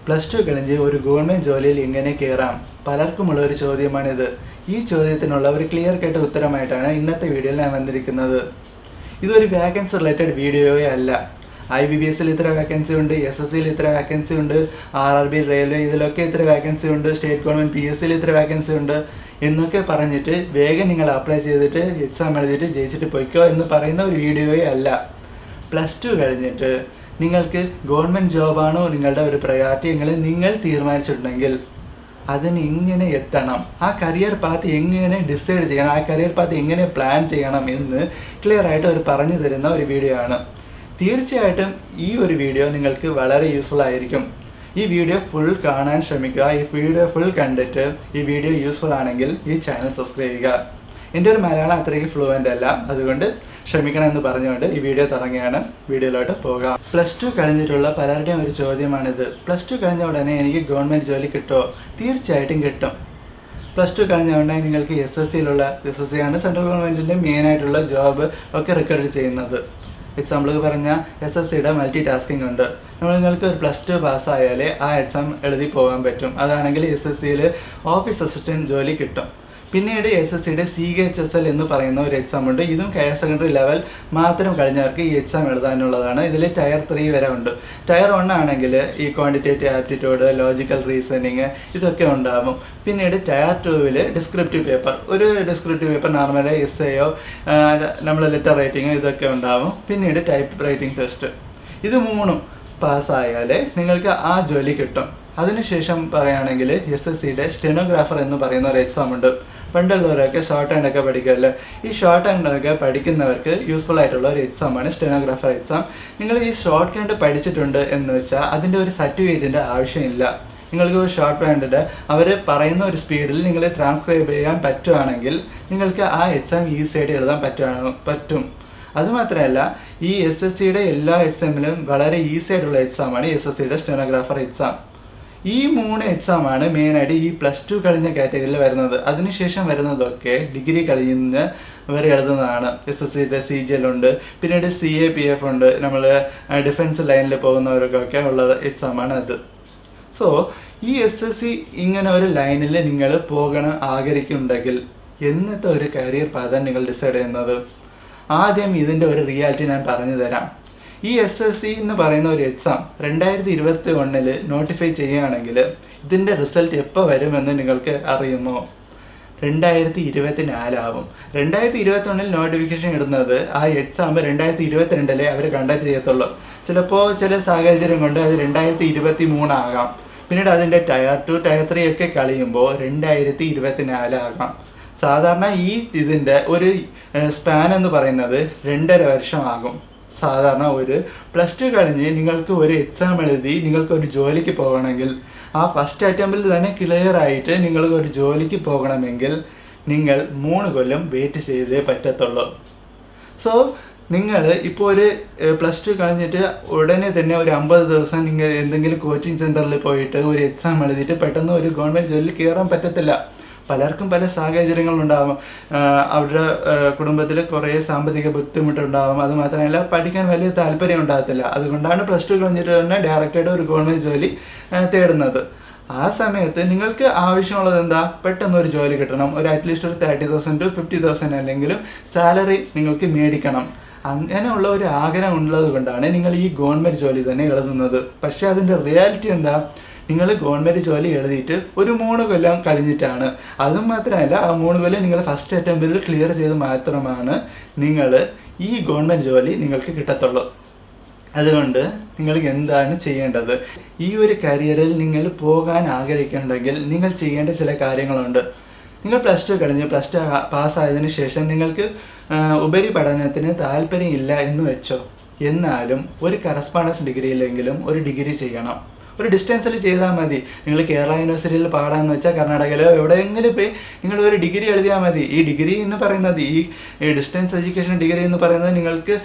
plus two കഴിഞ്ഞ് ഒരു government ജോലിയിൽ എങ്ങനെ കയറാം പലർക്കുമുള്ള ഒരു ചോദ്യമാണിത് ഈ ചോദ്യത്തിനുള്ള ഒരു ക്ലിയർ കട്ട് ഉത്തരമായിട്ടാണ് ഇന്നത്തെ വീഡിയോയിൽ ഞാൻ വന്നിരിക്കുന്നത് ഇതൊരു വാക്കൻസി റിലേറ്റഡ് വീഡിയോയേ അല്ല ഐ ബി ബി എസിൽ ഇത്ര വാക്കൻസി ഉണ്ട് എസ് എസ് സിയിൽ ഇത്ര വാക്കൻസി ഉണ്ട് ആർ ആർ ബി റെയിൽവേ ഇതിലൊക്കെ ഇത്ര വാക്കൻസി ഉണ്ട് സ്റ്റേറ്റ് ഗവൺമെൻറ് പി എസ് സിയിൽ ഇത്ര വാക്കൻസി ഉണ്ട് എന്നൊക്കെ പറഞ്ഞിട്ട് വേഗം നിങ്ങൾ അപ്ലൈ ചെയ്തിട്ട് എക്സാം എഴുതിയിട്ട് ജയിച്ചിട്ട് പൊയ്ക്കോ എന്ന് പറയുന്ന ഒരു വീഡിയോയേ അല്ല പ്ലസ് ടു കഴിഞ്ഞിട്ട് നിങ്ങൾക്ക് ഗവൺമെൻറ് ജോബാണോ നിങ്ങളുടെ ഒരു പ്രയോറിറ്റി എങ്കിൽ നിങ്ങൾ തീരുമാനിച്ചിട്ടുണ്ടെങ്കിൽ അതിന് എങ്ങനെ എത്തണം ആ കരിയർ പാത്ത് എങ്ങനെ ഡിസൈഡ് ചെയ്യണം ആ കരിയർ പാത്ത് എങ്ങനെ പ്ലാൻ ചെയ്യണം എന്ന് ക്ലിയർ ആയിട്ട് അവർ പറഞ്ഞു തരുന്ന ഒരു വീഡിയോ ആണ് തീർച്ചയായിട്ടും ഈ ഒരു വീഡിയോ നിങ്ങൾക്ക് വളരെ യൂസ്ഫുൾ ആയിരിക്കും ഈ വീഡിയോ ഫുൾ കാണാൻ ശ്രമിക്കുക ഈ വീഡിയോ ഫുൾ കണ്ടിട്ട് ഈ വീഡിയോ യൂസ്ഫുൾ ആണെങ്കിൽ ഈ ചാനൽ സബ്സ്ക്രൈബ് ചെയ്യുക എൻ്റെ ഒരു മലയാളം അത്രയ്ക്ക് ഫ്ലുവൻ്റ് അല്ല അതുകൊണ്ട് ക്ഷമിക്കണം എന്ന് പറഞ്ഞുകൊണ്ട് ഈ വീഡിയോ തുടങ്ങിയാണ് വീഡിയോയിലോട്ട് പോകാം പ്ലസ് ടു കഴിഞ്ഞിട്ടുള്ള പലരുടെയും ഒരു ചോദ്യമാണിത് പ്ലസ് ടു കഴിഞ്ഞ ഉടനെ എനിക്ക് ഗവൺമെൻറ് ജോലി കിട്ടുമോ തീർച്ചയായിട്ടും കിട്ടും പ്ലസ് ടു കഴിഞ്ഞ ഉടനെ നിങ്ങൾക്ക് എസ് എസ് സിയിലുള്ള എസ് എസ് സി ആണ് സെൻട്രൽ ഗവൺമെൻറ്റിൻ്റെ മെയിൻ ആയിട്ടുള്ള ജോബ് ഒക്കെ റെക്കോർഡ് ചെയ്യുന്നത് എക്സാമ്പിൾ പറഞ്ഞാൽ എസ് എസ് സിയുടെ മൾട്ടി ടാസ്കിംഗ് ഉണ്ട് നമ്മൾ നിങ്ങൾക്ക് ഒരു പ്ലസ് ടു പാസ്സായാലേ ആ എക്സാം എഴുതി പോകാൻ പറ്റും അതാണെങ്കിൽ എസ് എസ് സിയിൽ ഓഫീസ് അസിസ്റ്റൻറ്റ് ജോലി കിട്ടും പിന്നീട് എസ് എസ് സിയുടെ സി എച്ച് എസ് എൽ എന്ന് പറയുന്ന ഒരു എക്സാം ഉണ്ട് ഇതും ഹയർ സെക്കൻഡറി ലെവൽ മാത്രം കഴിഞ്ഞവർക്ക് ഈ എക്സാം എഴുതാനുള്ളതാണ് ഇതിൽ ടയർ ത്രീ വരെ ഉണ്ട് ടയർ വൺ ആണെങ്കിൽ ഈ ക്വാണ്ടിറ്റേറ്റീവ് ആപ്റ്റിറ്റ്യൂഡ് ലോജിക്കൽ റീസണിങ് ഇതൊക്കെ ഉണ്ടാകും പിന്നീട് ടയർ ടുവിൽ ഡിസ്ക്രിപ്റ്റീവ് പേപ്പർ ഒരു ഡിസ്ക്രിപ്റ്റീവ് പേപ്പർ നോർമലി എസ് എയോ നമ്മൾ ലെറ്റർ റൈറ്റിംഗ് ഇതൊക്കെ ഉണ്ടാകും പിന്നീട് ടൈപ്പ് റൈറ്റിംഗ് ടെസ്റ്റ് ഇത് മൂന്നും പാസ്സായാലേ നിങ്ങൾക്ക് ആ ജോലി കിട്ടും അതിനുശേഷം പറയുകയാണെങ്കിൽ എസ് എസ് സിയുടെ സ്റ്റെനോഗ്രാഫർ എന്ന് പറയുന്ന ഒരു എക്സാം ഉണ്ട് പണ്ടുള്ളവരൊക്കെ ഷോർട്ട് ഹാൻഡ് ഒക്കെ പഠിക്കുമല്ലോ ഈ ഷോർട്ട് ഹാൻഡ് ഒക്കെ പഠിക്കുന്നവർക്ക് യൂസ്ഫുൾ ആയിട്ടുള്ള ഒരു എക്സാമാണ് സ്റ്റെനോഗ്രാഫർ എക്സാം നിങ്ങൾ ഈ ഷോർട്ട് ഹാൻഡ് പഠിച്ചിട്ടുണ്ട് എന്ന് വെച്ചാൽ അതിൻ്റെ ഒരു സർട്ടിഫിക്കറ്റിൻ്റെ ആവശ്യമില്ല നിങ്ങൾക്ക് ഒരു ഷോർട്ട് ഹാൻഡിൽ അവർ പറയുന്ന ഒരു സ്പീഡിൽ നിങ്ങൾ ട്രാൻസ്ക്രൈബ് ചെയ്യാൻ പറ്റുവാണെങ്കിൽ നിങ്ങൾക്ക് ആ എക്സാം ഈസി ആയിട്ട് എഴുതാൻ പറ്റുവാണ് പറ്റും അതുമാത്രമല്ല ഈ എസ് എസ് സിയുടെ എല്ലാ എക്സാമിലും വളരെ ഈസി ആയിട്ടുള്ള എക്സാമാണ് എസ് എസ് സിയുടെ സ്റ്റെനോഗ്രാഫർ എക്സാം ഈ മൂന്ന് എക്സാമാണ് മെയിനായിട്ട് ഈ പ്ലസ് ടു കഴിഞ്ഞ കാറ്റഗറിയിൽ വരുന്നത് അതിനുശേഷം വരുന്നതൊക്കെ ഡിഗ്രി കഴിഞ്ഞ് ഇവർ എഴുതുന്നതാണ് എസ് എസ് സിയുടെ സി ജി എൽ ഉണ്ട് പിന്നീട് സി എ പി എഫ് ഉണ്ട് നമ്മൾ ഡിഫൻസ് ലൈനിൽ പോകുന്നവർക്കൊക്കെ ഉള്ള എക്സാമാണ് അത് സോ ഈ എസ് എസ് സി ഇങ്ങനെ ഒരു ലൈനിൽ നിങ്ങൾ പോകണം ആഗ്രഹിക്കുന്നുണ്ടെങ്കിൽ എന്നത്തെ ഒരു കരിയർ പാത നിങ്ങൾ ഡിസൈഡ് ചെയ്യുന്നത് ആദ്യം ഇതിൻ്റെ ഒരു റിയാലിറ്റി ഞാൻ പറഞ്ഞു തരാം ഈ എസ് എസ് സി എന്ന് പറയുന്ന ഒരു എക്സാം രണ്ടായിരത്തി ഇരുപത്തി ഒന്നിൽ നോട്ടിഫൈ ചെയ്യുകയാണെങ്കിൽ ഇതിൻ്റെ റിസൾട്ട് എപ്പോൾ വരുമെന്ന് നിങ്ങൾക്ക് അറിയുമോ രണ്ടായിരത്തി ഇരുപത്തി നാലാവും രണ്ടായിരത്തി ഇരുപത്തി ഒന്നിൽ നോട്ടിഫിക്കേഷൻ ഇടുന്നത് ആ എക്സാം രണ്ടായിരത്തി ഇരുപത്തിരണ്ടിലെ അവർ കണ്ടക്ട് ചെയ്യത്തുള്ളൂ ചിലപ്പോൾ ചില സാഹചര്യം കൊണ്ട് അത് രണ്ടായിരത്തി ഇരുപത്തി മൂന്നാകാം പിന്നീട് അതിൻ്റെ ടയർ ടു ടയർ ത്രീ ഒക്കെ കളിയുമ്പോൾ രണ്ടായിരത്തി ഇരുപത്തി നാലാകാം സാധാരണ ഈ ഇതിൻ്റെ ഒരു സ്പാൻ എന്ന് പറയുന്നത് രണ്ടര വർഷമാകും സാധാരണ ഒരു പ്ലസ് ടു കഴിഞ്ഞ് നിങ്ങൾക്ക് ഒരു എക്സാം എഴുതി നിങ്ങൾക്ക് ഒരു ജോലിക്ക് പോകണമെങ്കിൽ ആ ഫസ്റ്റ് അറ്റംപ്റ്റിൽ തന്നെ ക്ലിയർ ആയിട്ട് നിങ്ങൾക്ക് ഒരു ജോലിക്ക് പോകണമെങ്കിൽ നിങ്ങൾ മൂന്ന് കൊല്ലം വെയിറ്റ് ചെയ്തേ പറ്റത്തുള്ളൂ സോ നിങ്ങൾ ഇപ്പോൾ ഒരു പ്ലസ് ടു കഴിഞ്ഞിട്ട് ഉടനെ തന്നെ ഒരു അമ്പത് ദിവസം നിങ്ങൾ എന്തെങ്കിലും കോച്ചിങ് സെൻറ്ററിൽ പോയിട്ട് ഒരു എക്സാം എഴുതിയിട്ട് പെട്ടെന്ന് ഒരു ഗവൺമെൻറ് ജോലിയിൽ കയറാൻ പറ്റത്തില്ല പലർക്കും പല സാഹചര്യങ്ങളുണ്ടാകും അവരുടെ കുടുംബത്തിൽ കുറേ സാമ്പത്തിക ബുദ്ധിമുട്ടുണ്ടാകും അത് മാത്രമല്ല പഠിക്കാൻ വലിയ താല്പര്യം ഉണ്ടാകത്തില്ല അതുകൊണ്ടാണ് പ്ലസ് ടു കഴിഞ്ഞിട്ട് തന്നെ ഡയറക്റ്റായിട്ട് ഒരു ഗവൺമെൻറ് ജോലി തേടുന്നത് ആ സമയത്ത് നിങ്ങൾക്ക് ആവശ്യമുള്ളത് എന്താ പെട്ടെന്ന് ഒരു ജോലി കിട്ടണം ഒരു അറ്റ്ലീസ്റ്റ് ഒരു thirty thousand to fifty thousand അല്ലെങ്കിലും സാലറി നിങ്ങൾക്ക് മേടിക്കണം അങ്ങനെയുള്ള ഒരു ആഗ്രഹം ഉള്ളത് കൊണ്ടാണ് നിങ്ങൾ ഈ ഗവൺമെൻറ് ജോലി തന്നെ എഴുതുന്നത് പക്ഷേ അതിൻ്റെ റിയാലിറ്റി എന്താ നിങ്ങൾ ഗവൺമെൻറ് ജോലി എഴുതിയിട്ട് ഒരു മൂന്ന് കൊല്ലം കഴിഞ്ഞിട്ടാണ് അതും മാത്രമല്ല ആ മൂന്ന് കൊല്ലം നിങ്ങൾ ഫസ്റ്റ് അറ്റംപ്റ്റിൽ ക്ലിയർ ചെയ്ത് മാത്രമാണ് നിങ്ങൾ ഈ ഗവൺമെൻറ് ജോലി നിങ്ങൾക്ക് കിട്ടത്തുള്ളൂ അതുകൊണ്ട് നിങ്ങൾക്ക് എന്താണ് ചെയ്യേണ്ടത് ഈ ഒരു കരിയറിൽ നിങ്ങൾ പോകാൻ ആഗ്രഹിക്കുന്നുണ്ടെങ്കിൽ നിങ്ങൾ ചെയ്യേണ്ട ചില കാര്യങ്ങളുണ്ട് നിങ്ങൾ പ്ലസ് ടു കഴിഞ്ഞ് പ്ലസ് ടു പാസ്സായതിനു ശേഷം നിങ്ങൾക്ക് ഉപരിപഠനത്തിന് താല്പര്യമില്ല എന്ന് വെച്ചോ എന്നാലും ഒരു കറസ്പോണ്ടൻസ് ഡിഗ്രിയിലെങ്കിലും ഒരു ഡിഗ്രി ചെയ്യണം ഒരു ഡിസ്റ്റൻസിൽ ചെയ്താൽ മതി നിങ്ങൾ കേരള യൂണിവേഴ്സിറ്റിയിൽ പാടാന്ന് വെച്ചാൽ കർണാടകയിലോ എവിടെയെങ്കിലും പോയി നിങ്ങൾ ഒരു ഡിഗ്രി എഴുതിയാൽ മതി ഈ ഡിഗ്രി എന്ന് പറയുന്നത് ഈ ഡിസ്റ്റൻസ് എഡ്യൂക്കേഷൻ ഡിഗ്രി എന്ന് പറയുന്നത് നിങ്ങൾക്ക്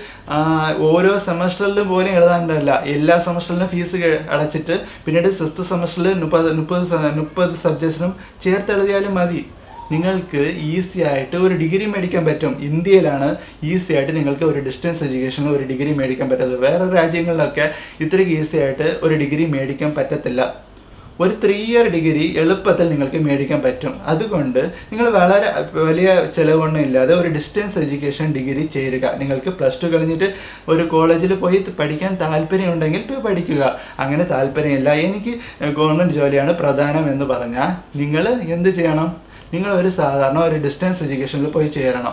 ഓരോ സെമസ്റ്ററിലും പോലും എഴുതാണ്ടല്ല എല്ലാ സെമസ്റ്ററിലും ഫീസ് അടച്ചിട്ട് പിന്നീട് സിക്സ്ത് സെമസ്റ്ററിൽ മുപ്പത് മുപ്പത് മുപ്പത് സബ്ജക്ട്സിനും ചേർത്ത് എഴുതിയാലും മതി നിങ്ങൾക്ക് ഈസി ആയിട്ട് ഒരു ഡിഗ്രി മേടിക്കാൻ പറ്റും ഇന്ത്യയിലാണ് ഈസി ആയിട്ട് നിങ്ങൾക്ക് ഒരു ഡിസ്റ്റൻസ് എഡ്യൂക്കേഷനിൽ ഒരു ഡിഗ്രി മേടിക്കാൻ പറ്റുന്നത് വേറെ രാജ്യങ്ങളിലൊക്കെ ഇത്രയ്ക്ക് ഈസി ആയിട്ട് ഒരു ഡിഗ്രി മേടിക്കാൻ പറ്റത്തില്ല ഒരു ത്രീ ഇയർ ഡിഗ്രി എളുപ്പത്തിൽ നിങ്ങൾക്ക് മേടിക്കാൻ പറ്റും അതുകൊണ്ട് നിങ്ങൾ വളരെ വലിയ ചിലവൊന്നും ഇല്ലാതെ ഒരു ഡിസ്റ്റൻസ് എഡ്യൂക്കേഷൻ ഡിഗ്രി ചേരുക നിങ്ങൾക്ക് പ്ലസ് ടു കഴിഞ്ഞിട്ട് ഒരു കോളേജിൽ പോയി പഠിക്കാൻ താല്പര്യമുണ്ടെങ്കിൽ പോയി പഠിക്കുക അങ്ങനെ താല്പര്യമില്ല എനിക്ക് ഗവൺമെൻറ് ജോലിയാണ് പ്രധാനം എന്ന് പറഞ്ഞാൽ നിങ്ങൾ എന്ത് ചെയ്യണം നിങ്ങൾ ഒരു സാധാരണ ഒരു ഡിസ്റ്റൻസ് എഡ്യൂക്കേഷനിൽ പോയി ചേരണം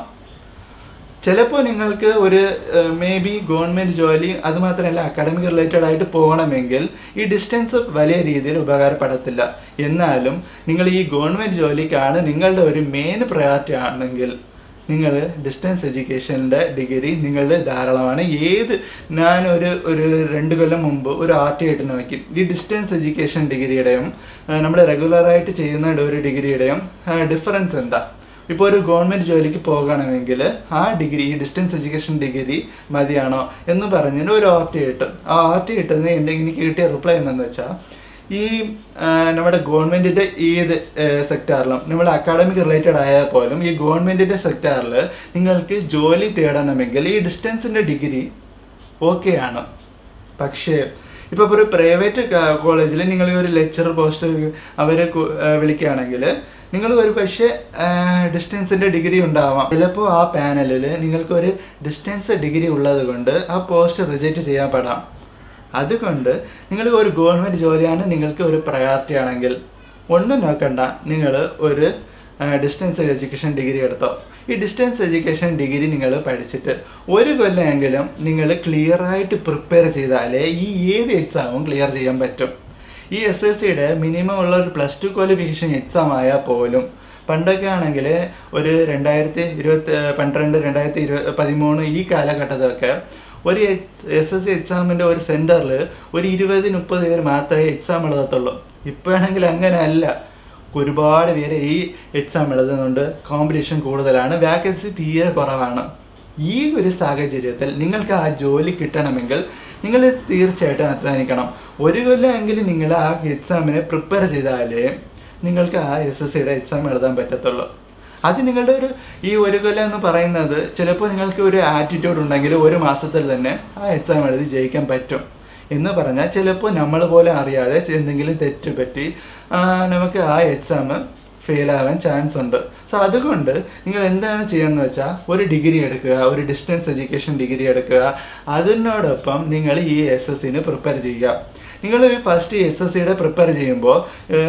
ചിലപ്പോൾ നിങ്ങൾക്ക് ഒരു മേ ബി ഗവൺമെൻറ് ജോലി അതുമാത്രമല്ല അക്കാഡമിക് റിലേറ്റഡ് ആയിട്ട് പോകണമെങ്കിൽ ഈ ഡിസ്റ്റൻസ് വലിയ രീതിയിൽ ഉപകാരപ്പെടത്തില്ല എന്നാലും നിങ്ങൾ ഈ ഗവൺമെൻറ് ജോലിക്കാണ് നിങ്ങളുടെ ഒരു മെയിൻ പ്രയോറിറ്റി ആണെങ്കിൽ നിങ്ങൾ ഡിസ്റ്റൻസ് എഡ്യൂക്കേഷൻ്റെ ഡിഗ്രി നിങ്ങളുടെ ധാരാളമാണ് ഏത് ഞാനൊരു ഒരു രണ്ട് കൊല്ലം മുമ്പ് ഒരു ആർട്ടി ആയിട്ട് നോക്കി ഈ ഡിസ്റ്റൻസ് എഡ്യൂക്കേഷൻ ഡിഗ്രിയുടെയും നമ്മൾ റെഗുലറായിട്ട് ചെയ്യുന്ന ഒരു ഡിഗ്രിയുടെയും ഡിഫറൻസ് എന്താ ഇപ്പോൾ ഒരു ഗവൺമെൻറ് ജോലിക്ക് പോകണമെങ്കിൽ ആ ഡിഗ്രി ഈ ഡിസ്റ്റൻസ് എഡ്യൂക്കേഷൻ ഡിഗ്രി മതിയാണോ എന്ന് പറഞ്ഞതിന് ഒരു ആർ ടി ഇട്ടു ആ ആർ ടി ഇട്ടതിന് എൻ്റെ എനിക്ക് കിട്ടിയ റിപ്ലൈ എന്താണെന്ന് വെച്ചാൽ ഈ നമ്മുടെ ഗവൺമെൻറ്റിൻ്റെ ഏത് സെക്ടറിലും നമ്മൾ അക്കാഡമിക് റിലേറ്റഡ് ആയാൽ പോലും ഈ ഗവൺമെൻറ്റിൻ്റെ സെക്ടറിൽ നിങ്ങൾക്ക് ജോലി തേടണമെങ്കിൽ ഈ ഡിസ്റ്റൻസിൻ്റെ ഡിഗ്രി ഓക്കെയാണ് പക്ഷേ ഇപ്പോൾ ഒരു പ്രൈവറ്റ് കോളേജിൽ നിങ്ങൾ ഒരു ലെക്ചർ പോസ്റ്റ് അവർ വിളിക്കുകയാണെങ്കിൽ നിങ്ങൾ ഒരു പക്ഷേ ഡിസ്റ്റൻസിൻ്റെ ഡിഗ്രി ഉണ്ടാവാം ചിലപ്പോൾ ആ പാനലിൽ നിങ്ങൾക്കൊരു ഡിസ്റ്റൻസ് ഡിഗ്രി ഉള്ളത് കൊണ്ട് ആ പോസ്റ്റ് റിജക്റ്റ് ചെയ്യാൻ പെടാം അതുകൊണ്ട് നിങ്ങൾ ഒരു ഗവൺമെൻറ് ജോലിയാണ് നിങ്ങൾക്ക് ഒരു പ്രയോറിറ്റി ആണെങ്കിൽ ഒന്നും നോക്കണ്ട നിങ്ങൾ ഒരു ഡിസ്റ്റൻസ് എഡ്യൂക്കേഷൻ ഡിഗ്രി എടുത്തോ ഈ ഡിസ്റ്റൻസ് എഡ്യൂക്കേഷൻ ഡിഗ്രി നിങ്ങൾ പഠിച്ചിട്ട് ഒരു കൊല്ലമെങ്കിലും നിങ്ങൾ ക്ലിയർ ആയിട്ട് പ്രിപ്പയർ ചെയ്താലേ ഈ ഏത് എക്സാമും ക്ലിയർ ചെയ്യാൻ പറ്റും ഈ എസ് എസ് സിയുടെ മിനിമം ഉള്ള ഒരു പ്ലസ് ടു ക്വാളിഫിക്കേഷൻ എക്സാം ആയാൽ പോലും പണ്ടൊക്കെ ആണെങ്കിൽ ഒരു രണ്ടായിരത്തി ഇരുപത്തി പന്ത്രണ്ട് രണ്ടായിരത്തി ഇരുപത് പതിമൂന്ന് ഈ കാലഘട്ടത്തിലൊക്കെ ഒരു എസ് എസ് സി എക്സാമിൻ്റെ ഒരു സെൻറ്ററിൽ ഒരു ഇരുപത് മുപ്പത് പേര് മാത്രമേ എക്സാം എഴുതത്തുള്ളൂ ഇപ്പോഴാണെങ്കിൽ അങ്ങനെ അല്ല ഒരുപാട് പേര് ഈ എക്സാം എഴുതുന്നുണ്ട് കോമ്പറ്റീഷൻ കൂടുതലാണ് വാക്കൻസി തീരെ കുറവാണ് ഈ ഒരു സാഹചര്യത്തിൽ നിങ്ങൾക്ക് ആ ജോലി കിട്ടണമെങ്കിൽ നിങ്ങൾ തീർച്ചയായിട്ടും അധ്വാനിക്കണം ഒരു കൊല്ലമെങ്കിലും നിങ്ങൾ ആ എക്സാമിനെ പ്രിപ്പയർ ചെയ്താലേ നിങ്ങൾക്ക് ആ എസ് എസ് സിയുടെ എക്സാം എഴുതാൻ പറ്റത്തുള്ളൂ അത് നിങ്ങളുടെ ഒരു ഈ ഒരു കൊല്ലം എന്ന് പറയുന്നത് ചിലപ്പോൾ നിങ്ങൾക്ക് ഒരു ആറ്റിറ്റ്യൂഡ് ഉണ്ടെങ്കിൽ ഒരു മാസത്തിൽ തന്നെ ആ എക്സാം എഴുതി ജയിക്കാൻ പറ്റും എന്ന് പറഞ്ഞാൽ ചിലപ്പോൾ നമ്മൾ പോലും അറിയാതെ എന്തെങ്കിലും തെറ്റ് പറ്റി നമുക്ക് ആ എക്സാം ഫെയിലാവാൻ ചാൻസ് ഉണ്ട് സോ അതുകൊണ്ട് നിങ്ങൾ എന്താണ് ചെയ്യുന്നത് വെച്ചാൽ ഒരു ഡിഗ്രി എടുക്കുക ഒരു ഡിസ്റ്റൻസ് എഡ്യൂക്കേഷൻ ഡിഗ്രി എടുക്കുക അതിനോടൊപ്പം നിങ്ങൾ ഈ എസ് എസ് സിന് പ്രിപ്പയർ ചെയ്യുക നിങ്ങൾ ഫസ്റ്റ് എസ് എസ് സിയുടെ പ്രിപ്പയർ ചെയ്യുമ്പോൾ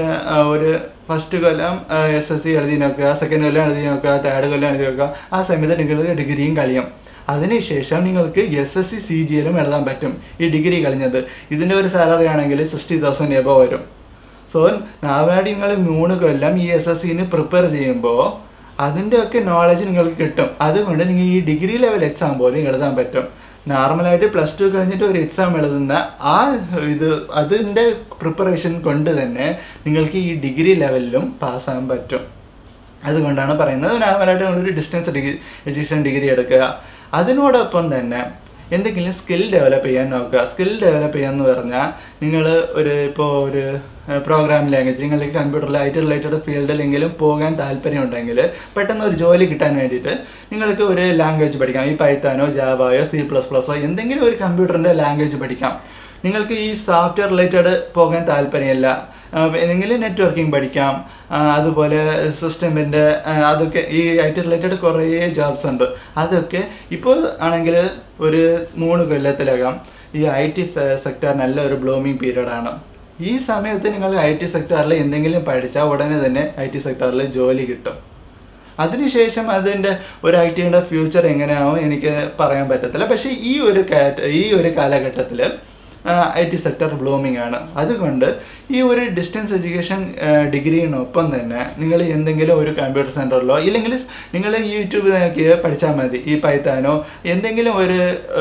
ഒരു ഫസ്റ്റ് കൊല്ലം എസ് എസ് സി എഴുതി നോക്കുക സെക്കൻഡ് കൊല്ലം എഴുതി നോക്കുക തേർഡ് കൊല്ലം എഴുതി നോക്കുക ആ സമയത്ത് നിങ്ങൾ ഡിഗ്രിയും കളിയും അതിനുശേഷം നിങ്ങൾക്ക് എസ് എസ് സി സി ജിയിലും എഴുതാൻ പറ്റും ഈ ഡിഗ്രി കഴിഞ്ഞത് ഇതിൻ്റെ ഒരു സാലറി ആണെങ്കിൽ സിക്സ്റ്റി തൗസൻഡ് എബോ വരും സോ നാവാടി നിങ്ങൾ മൂന്ന് കൊല്ലം ഈ എസ് എസ് സിന് പ്രിപ്പയർ ചെയ്യുമ്പോൾ അതിൻ്റെ ഒക്കെ നോളജ് നിങ്ങൾക്ക് കിട്ടും അതുകൊണ്ട് നിങ്ങൾ ഈ ഡിഗ്രി ലെവൽ എക്സാം പോലും എഴുതാൻ പറ്റും നോർമലായിട്ട് പ്ലസ് ടു കഴിഞ്ഞിട്ട് ഒരു എക്സാം എഴുതുന്ന ആ ഇത് അതിൻ്റെ പ്രിപ്പറേഷൻ കൊണ്ട് തന്നെ നിങ്ങൾക്ക് ഈ ഡിഗ്രി ലെവലിലും പാസ്സാകാൻ പറ്റും അതുകൊണ്ടാണ് പറയുന്നത് നോർമലായിട്ട് ഒരു ഡിസ്റ്റൻസ് ഡിഗ്രി എഡ്യൂക്കേഷൻ ഡിഗ്രി എടുക്കുക അതിനോടൊപ്പം തന്നെ എന്തെങ്കിലും സ്കിൽ ഡെവലപ്പ് ചെയ്യാൻ നോക്കുക സ്കിൽ ഡെവലപ്പ് ചെയ്യാന്ന് പറഞ്ഞാൽ നിങ്ങൾ ഒരു ഇപ്പോൾ ഒരു പ്രോഗ്രാം ലാംഗ്വേജ് നിങ്ങൾക്ക് കമ്പ്യൂട്ടറിൽ ഐ ടി റിലേറ്റഡ് ഫീൽഡിലെങ്കിലും പോകാൻ താല്പര്യമുണ്ടെങ്കിൽ പെട്ടെന്ന് ഒരു ജോലി കിട്ടാൻ വേണ്ടിയിട്ട് നിങ്ങൾക്ക് ഒരു ലാംഗ്വേജ് പഠിക്കാം ഈ പൈത്താനോ ജാവായോ സി പ്ലസ് പ്ലസോ എന്തെങ്കിലും ഒരു കമ്പ്യൂട്ടറിൻ്റെ ലാംഗ്വേജ് പഠിക്കാം നിങ്ങൾക്ക് ഈ സോഫ്റ്റ്വെയർ റിലേറ്റഡ് പോകാൻ താല്പര്യമില്ല എന്തെങ്കിലും നെറ്റ്വർക്കിംഗ് പഠിക്കാം അതുപോലെ സിസ്റ്റമിൻ്റെ അതൊക്കെ ഈ ഐ ടി റിലേറ്റഡ് കുറേ ജോബ്സ് ഉണ്ട് അതൊക്കെ ഇപ്പോൾ ആണെങ്കിൽ ഒരു മൂന്ന് കൊല്ലത്തിലകം ഈ ഐ ടി സെക്ടർ നല്ല ഒരു ബ്ലൂമിങ് പീരീഡാണ് ഈ സമയത്ത് നിങ്ങൾ ഐ ടി സെക്ടറിൽ എന്തെങ്കിലും പഠിച്ചാൽ ഉടനെ തന്നെ ഐ ടി സെക്ടറിൽ ജോലി കിട്ടും അതിനുശേഷം അതിൻ്റെ ഒരു ഐ ടിയുടെ ഫ്യൂച്ചർ എങ്ങനെയാവും എനിക്ക് പറയാൻ പറ്റത്തില്ല പക്ഷേ ഈ ഒരു കാറ്റ ഈ ഒരു കാലഘട്ടത്തിൽ ഐ ടി സെക്ടർ ബ്ലൂമിംഗ് ആണ് അതുകൊണ്ട് ഈ ഒരു ഡിസ്റ്റൻസ് എഡ്യൂക്കേഷൻ ഡിഗ്രീനൊപ്പം തന്നെ നിങ്ങൾ എന്തെങ്കിലും ഒരു കമ്പ്യൂട്ടർ സെൻറ്ററിലോ ഇല്ലെങ്കിൽ നിങ്ങൾ യൂട്യൂബ് നോക്കി പഠിച്ചാൽ മതി ഈ പൈത്താനോ എന്തെങ്കിലും ഒരു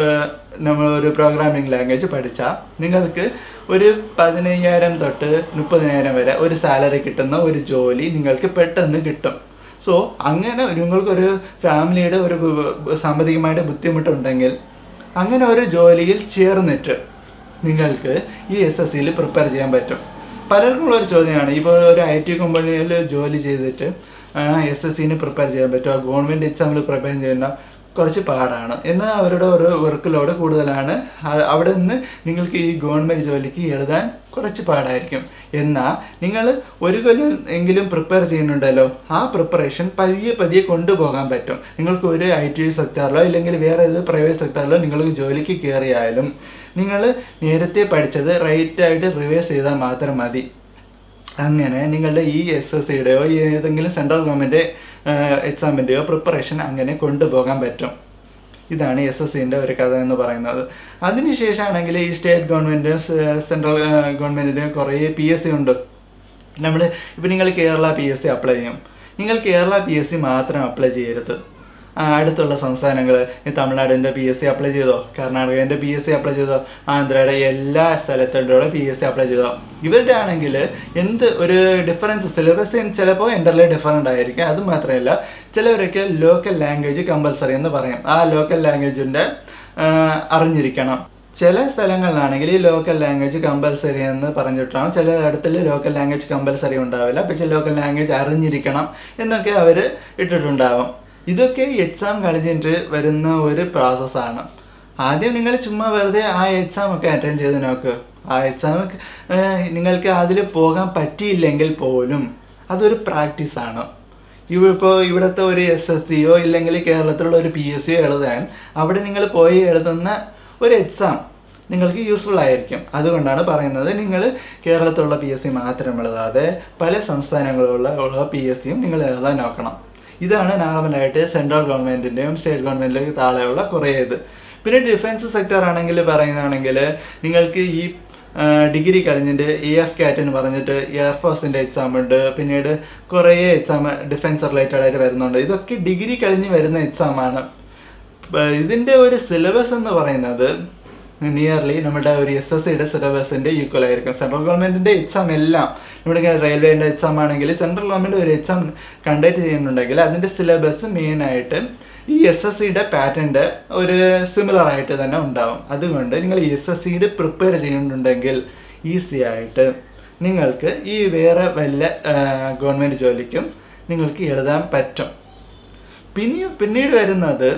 നമ്മൾ ഒരു പ്രോഗ്രാമിംഗ് ലാംഗ്വേജ് പഠിച്ചാൽ നിങ്ങൾക്ക് ഒരു പതിനയ്യായിരം തൊട്ട് മുപ്പതിനായിരം വരെ ഒരു സാലറി കിട്ടുന്ന ഒരു ജോലി നിങ്ങൾക്ക് പെട്ടെന്ന് കിട്ടും സോ അങ്ങനെ നിങ്ങൾക്കൊരു ഫാമിലിയുടെ ഒരു സാമ്പത്തികമായിട്ട് ബുദ്ധിമുട്ടുണ്ടെങ്കിൽ അങ്ങനെ ഒരു ജോലിയിൽ ചേർന്നിട്ട് നിങ്ങൾക്ക് ഈ എസ് എസ് സിയിൽ പ്രിപ്പയർ ചെയ്യാൻ പറ്റും പലർക്കും ഉള്ളൊരു ചോദ്യമാണ് ഇപ്പോൾ ഒരു ഐ ടി കമ്പനിയിൽ ജോലി ചെയ്തിട്ട് എസ് എസ് സിന് പ്രിപ്പയർ ചെയ്യാൻ പറ്റുമോ ഗവൺമെൻറ് എക്സാമിൽ പ്രിപ്പയർ ചെയ്യുന്ന കുറച്ച് പാടാണ് എന്നാൽ അവരുടെ ഒരു വർക്ക് ലോഡ് കൂടുതലാണ് അ- അവിടെ നിന്ന് നിങ്ങൾക്ക് ഈ ഗവൺമെൻറ് ജോലിക്ക് എഴുതാൻ കുറച്ച് പാടായിരിക്കും എന്നാൽ നിങ്ങൾ ഒരു കൊല്ലം എങ്കിലും പ്രിപ്പയർ ചെയ്യുന്നുണ്ടല്ലോ ആ പ്രിപ്പറേഷൻ പതിയെ പതിയെ കൊണ്ടുപോകാൻ പറ്റും നിങ്ങൾക്ക് ഒരു ഐ ടി സെക്ടറിലോ ഇല്ലെങ്കിൽ വേറെ ഏത് പ്രൈവറ്റ് സെക്ടറിലോ നിങ്ങൾക്ക് ജോലിക്ക് കയറിയാലും നിങ്ങൾ നേരത്തെ പഠിച്ചത് റൈറ്റ് ആയിട്ട് റിവേഴ്സ് ചെയ്താൽ മാത്രം മതി അങ്ങനെ നിങ്ങളുടെ ഈ എസ് എസ് സിയുടെയോ ഏതെങ്കിലും സെൻട്രൽ ഗവൺമെൻറ് എക്സാമിൻ്റെയോ പ്രിപ്പറേഷൻ അങ്ങനെ കൊണ്ടുപോകാൻ പറ്റും ഇതാണ് എസ് എസ് സിൻ്റെ ഒരു കഥ എന്ന് പറയുന്നത് അതിനുശേഷമാണെങ്കിൽ ഈ സ്റ്റേറ്റ് ഗവൺമെൻറ് സെൻട്രൽ ഗവൺമെൻറ്റിൻ്റെ കുറേ പി എസ് സി ഉണ്ട് നമ്മൾ ഇപ്പം നിങ്ങൾ Kerala P S C apply ചെയ്യും നിങ്ങൾ കേരള പി എസ് സി മാത്രം അപ്ലൈ ചെയ്യരുത് ആ, അടുത്തുള്ള സംസ്ഥാനങ്ങൾ ഈ തമിഴ്നാടിൻ്റെ പി എസ് സി അപ്ലൈ ചെയ്തോ കർണാടകൻ്റെ പി എസ് സി അപ്ലൈ ചെയ്തോ ആന്ധ്രയുടെ എല്ലാ സ്ഥലത്തുള്ള പി എസ് സി അപ്ലൈ ചെയ്തോ ഇവരുടെ ആണെങ്കിൽ എന്ത് ഒരു ഡിഫറൻസ് സിലബസ് ചിലപ്പോൾ എൻ്റർലി ഡിഫറൻ്റ് ആയിരിക്കും അത് മാത്രമല്ല ചിലവരൊക്കെ ലോക്കൽ ലാംഗ്വേജ് കമ്പൽസറി എന്ന് പറയും ആ ലോക്കൽ ലാംഗ്വേജിൻ്റെ അറിഞ്ഞിരിക്കണം ചില സ്ഥലങ്ങളിലാണെങ്കിൽ ഈ ലോക്കൽ ലാംഗ്വേജ് കമ്പൽസറി എന്ന് പറഞ്ഞിട്ടാണ് ചില ഇടത്തിൽ ലോക്കൽ ലാംഗ്വേജ് കമ്പൽസറി ഉണ്ടാവില്ല പക്ഷേ ലോക്കൽ ലാംഗ്വേജ് അറിഞ്ഞിരിക്കണം എന്നൊക്കെ അവർ ഇട്ടിട്ടുണ്ടാവും ഇതൊക്കെ എക്സാം കഴിഞ്ഞിട്ട് വരുന്ന ഒരു പ്രോസസ്സാണ് ആദ്യം നിങ്ങൾ ചുമ്മാ വെറുതെ ആ എക്സാം ഒക്കെ അറ്റൻഡ് ചെയ്ത് നോക്ക് ആ എക്സാം നിങ്ങൾക്ക് അതിൽ പോകാൻ പറ്റിയില്ലെങ്കിൽ പോലും അതൊരു പ്രാക്ടീസാണ് ഇപ്പോൾ ഇവിടുത്തെ ഒരു എസ് എസ് സിയോ ഇല്ലെങ്കിൽ കേരളത്തിലുള്ള ഒരു പി എസ് സിയോ എഴുതാൻ അവിടെ നിങ്ങൾ പോയി എഴുതുന്ന ഒരു എക്സാം നിങ്ങൾക്ക് യൂസ്ഫുൾ ആയിരിക്കും അതുകൊണ്ടാണ് പറയുന്നത് നിങ്ങൾ കേരളത്തിലുള്ള പി എസ് സി മാത്രം എഴുതാതെ പല സംസ്ഥാനങ്ങളിലുള്ള ഉള്ള പി എസ് സിയും നിങ്ങൾ എഴുതാൻ നോക്കണം ഇതാണ് നോർമലായിട്ട് സെൻട്രൽ ഗവൺമെൻറ്റിൻ്റെയും സ്റ്റേറ്റ് ഗവൺമെൻറ്റിൻ്റെയും താഴെയുള്ള കുറേ ഇത് പിന്നെ ഡിഫൻസ് സെക്ടർ ആണെങ്കിൽ പറയുന്നതാണെങ്കിൽ നിങ്ങൾക്ക് ഈ ഡിഗ്രി കഴിഞ്ഞിട്ട് ഇ എഫ് കാറ്റ് എന്ന് പറഞ്ഞിട്ട് എയർഫോഴ്സിൻ്റെ എക്സാം ഉണ്ട് പിന്നീട് കുറേ എക്സാം ഡിഫൻസ് റിലേറ്റഡ് ആയിട്ട് വരുന്നുണ്ട് ഇതൊക്കെ ഡിഗ്രി കഴിഞ്ഞ് വരുന്ന എക്സാമാണ് ഇതിൻ്റെ ഒരു സിലബസ് എന്ന് പറയുന്നത് നിയർലി നമ്മുടെ ഒരു എസ് എസ് സിയുടെ സിലബസിൻ്റെ ഈക്വൽ ആയിരിക്കും സെൻട്രൽ ഗവൺമെൻറ്റിൻ്റെ എക്സാം എല്ലാം നമ്മുടെ റെയിൽവേൻ്റെ എക്സാം ആണെങ്കിൽ സെൻട്രൽ ഗവൺമെൻറ് ഒരു എക്സാം കണ്ടക്ട് ചെയ്യുന്നുണ്ടെങ്കിൽ അതിൻ്റെ സിലബസ് മെയിനായിട്ട് ഈ എസ് എസ് സിയുടെ പാറ്റേണിൻ്റെ ഒരു സിമിലർ ആയിട്ട് തന്നെ ഉണ്ടാവും അതുകൊണ്ട് നിങ്ങൾ എസ് എസ് സിയുടെ പ്രിപ്പയർ ചെയ്യുന്നുണ്ടെങ്കിൽ ഈസി ആയിട്ട് നിങ്ങൾക്ക് ഈ വേറെ വല്ല ഗവൺമെൻറ് ജോലിക്കും നിങ്ങൾക്ക് എഴുതാൻ പറ്റും പിന്നെ പിന്നീട് വരുന്നത്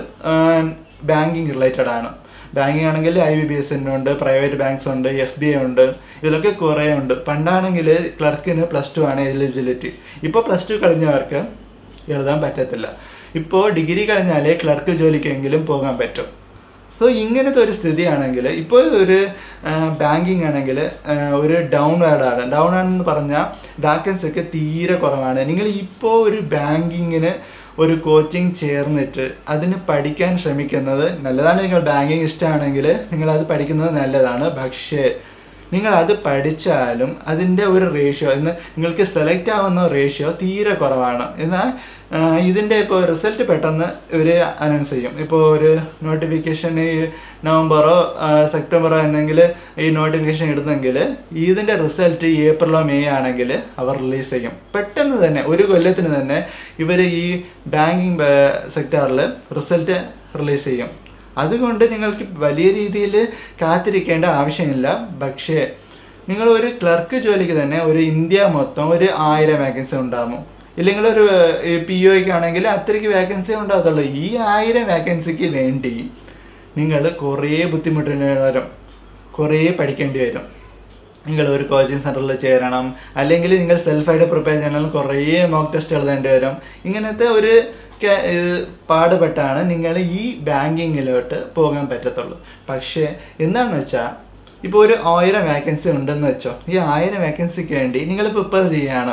ബാങ്കിങ് റിലേറ്റഡ് ആണ് ബാങ്കിങ് ആണെങ്കിൽ ഐ ബി ബി എസ് ഉണ്ട് പ്രൈവറ്റ് ബാങ്ക്സ് ഉണ്ട് എസ് ബി ഐ ഉണ്ട് ഇതിലൊക്കെ കുറേ ഉണ്ട് പണ്ടാണെങ്കിൽ ക്ലർക്കിന് പ്ലസ് ടു ആണ് എലിജിബിലിറ്റി ഇപ്പോൾ പ്ലസ് ടു കഴിഞ്ഞവർക്ക് എഴുതാൻ പറ്റത്തില്ല ഇപ്പോൾ ഡിഗ്രി കഴിഞ്ഞാലേ ക്ലർക്ക് ജോലിക്കെങ്കിലും പോകാൻ പറ്റും സോ ഇങ്ങനത്തെ ഒരു സ്ഥിതിയാണെങ്കിൽ ഇപ്പോൾ ഒരു ബാങ്കിങ് ആണെങ്കിൽ ഒരു ഡൗൺ വേർഡാണ് ഡൗൺ ആണെന്ന് പറഞ്ഞാൽ വാക്കൻസി ഒക്കെ തീരെ കുറവാണ് നിങ്ങൾ ഇപ്പോൾ ഒരു ബാങ്കിങ്ങിന് ഒരു കോച്ചിങ് ചേർന്നിട്ട് അതിന് പഠിക്കാൻ ശ്രമിക്കുന്നത് നല്ലതാണ് നിങ്ങൾ ബാങ്കിങ് ഇഷ്ടമാണെങ്കിൽ നിങ്ങൾ അത് പഠിക്കുന്നത് നല്ലതാണ് പക്ഷേ നിങ്ങൾ അത് പഠിച്ചാലും അതിൻ്റെ ഒരു റേഷ്യോ എന്ന് നിങ്ങൾക്ക് സെലക്ട് ആവുന്ന റേഷ്യോ തീരെ കുറവാണ് എന്നാൽ ഇതിൻ്റെ ഇപ്പോൾ റിസൾട്ട് പെട്ടെന്ന് ഇവർ അനൗൺസ് ചെയ്യും ഇപ്പോൾ ഒരു നോട്ടിഫിക്കേഷൻ ഈ നവംബറോ സെപ്റ്റംബറോ എന്നെങ്കിൽ ഈ നോട്ടിഫിക്കേഷൻ ഇടുന്നെങ്കിൽ ഇതിൻ്റെ റിസൾട്ട് ഏപ്രിലോ മെയ് ആണെങ്കിൽ അവർ റിലീസ് ചെയ്യും പെട്ടെന്ന് തന്നെ ഒരു കൊല്ലത്തിന് തന്നെ ഇവർ ഈ ബാങ്കിങ് സെക്ടറിൽ റിസൾട്ട് റിലീസ് ചെയ്യും അതുകൊണ്ട് നിങ്ങൾക്ക് വലിയ രീതിയിൽ കാത്തിരിക്കേണ്ട ആവശ്യമില്ല പക്ഷേ നിങ്ങൾ ഒരു ക്ലർക്ക് ജോലിക്ക് തന്നെ ഒരു ഇന്ത്യ മൊത്തം ഒരു ആയിരം വേക്കൻസി ഉണ്ടാകും ഇല്ലെങ്കിൽ ഒരു പി ഒക്ക് ആണെങ്കിൽ അത്രയ്ക്ക് വേക്കൻസി ഉണ്ടാകത്തുള്ളൂ ഈ ആയിരം വേക്കൻസിക്ക് വേണ്ടി നിങ്ങൾ കുറേ ബുദ്ധിമുട്ടേണ്ടി വരും കുറേ പഠിക്കേണ്ടി വരും നിങ്ങൾ ഒരു കോച്ചിങ് സെൻറ്ററിൽ ചേരണം അല്ലെങ്കിൽ നിങ്ങൾ സെൽഫായിട്ട് പ്രിപ്പയർ ചെയ്യണമെങ്കിൽ കുറേ മോക്ക് ടെസ്റ്റ് എഴുതേണ്ടി വരും ഇങ്ങനത്തെ ഒരു പാടുപെട്ടാണ് നിങ്ങൾ ഈ ബാങ്കിങ്ങിലോട്ട് പോകാൻ പറ്റത്തുള്ളൂ പക്ഷേ എന്താണെന്ന് വെച്ചാൽ ഇപ്പോൾ ഒരു ആയിരം വേക്കൻസി ഉണ്ടെന്ന് വെച്ചോ ഈ ആയിരം വേക്കൻസിക്ക് വേണ്ടി നിങ്ങൾ പ്രിപ്പയർ ചെയ്യുകയാണ്